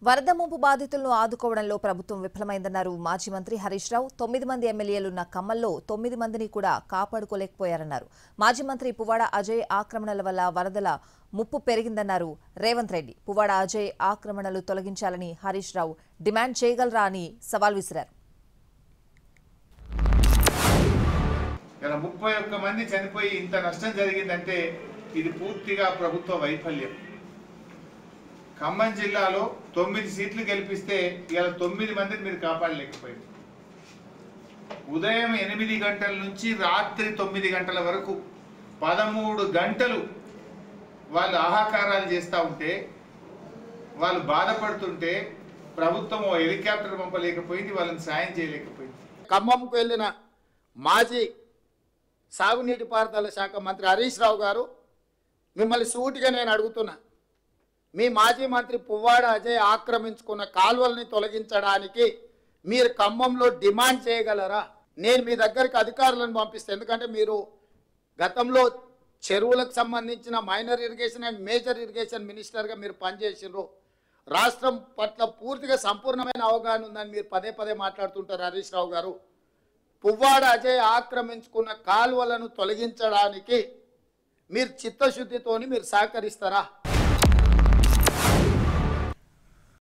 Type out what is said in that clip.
వరద ముంపు బాధితులను ఆదుకోవడంలో ప్రభుత్వం విఫలమైందన్నారు మాజీ మంత్రి హరీష్ రావు తొమ్మిది మంది ఎమ్మెల్యేలున్న ఖమ్మంలో తొమ్మిది మందిని కూడా కాపాడుకోలేకపోయారన్నారు మాజీ మంత్రి పువ్వాడ అజయ్ ఆక్రమణల వల్ల వరదల ముప్పు పెరిగిందన్నారు రేవంత్ రెడ్డి పువ్వాడ అజయ్ ఆక్రమణలు తొలగించాలని హరీష్ రావు డిమాండ్ చేయగలరా అని సవాల్ విసిరారు ఇలా ముప్పై ఒక్క మంది చనిపోయి ఇంత నష్టం జరిగిందంటే ఇది పూర్తిగా ప్రభుత్వ వైఫల్యం ఖమ్మం జిల్లాలో తొమ్మిది సీట్లు గెలిపిస్తే ఇలా తొమ్మిది మందిని మీరు కాపాడలేకపోయింది ఉదయం ఎనిమిది గంటల నుంచి రాత్రి తొమ్మిది గంటల వరకు పదమూడు గంటలు వాళ్ళు ఆహాకారాలు చేస్తూ ఉంటే వాళ్ళు బాధపడుతుంటే ప్రభుత్వం ఓ హెలికాప్టర్ పంపలేకపోయింది వాళ్ళని సాయం చేయలేకపోయింది ఖమ్మంకు వెళ్ళిన మాజీ సాగునీటి పారుదల శాఖ మంత్రి హరీష్ రావు గారు మిమ్మల్ని సూటిగా నేను అడుగుతున్నా మీ మాజీ మంత్రి పువ్వాడ అజయ్ ఆక్రమించుకున్న కాలువల్ని తొలగించడానికి మీరు ఖమ్మంలో డిమాండ్ చేయగలరా నేను మీ దగ్గరికి అధికారులను పంపిస్తే ఎందుకంటే మీరు గతంలో చెరువులకు సంబంధించిన minor irrigation and major irrigation మినిస్టర్గా మీరు పనిచేసిండ్రు రాష్ట్రం పట్ల పూర్తిగా సంపూర్ణమైన అవగాహన ఉందని మీరు పదే పదే మాట్లాడుతుంటారు హరీష్ రావు గారు పువ్వాడ అజయ్ ఆక్రమించుకున్న కాలువలను తొలగించడానికి మీరు చిత్తశుద్ధితోని మీరు సహకరిస్తారా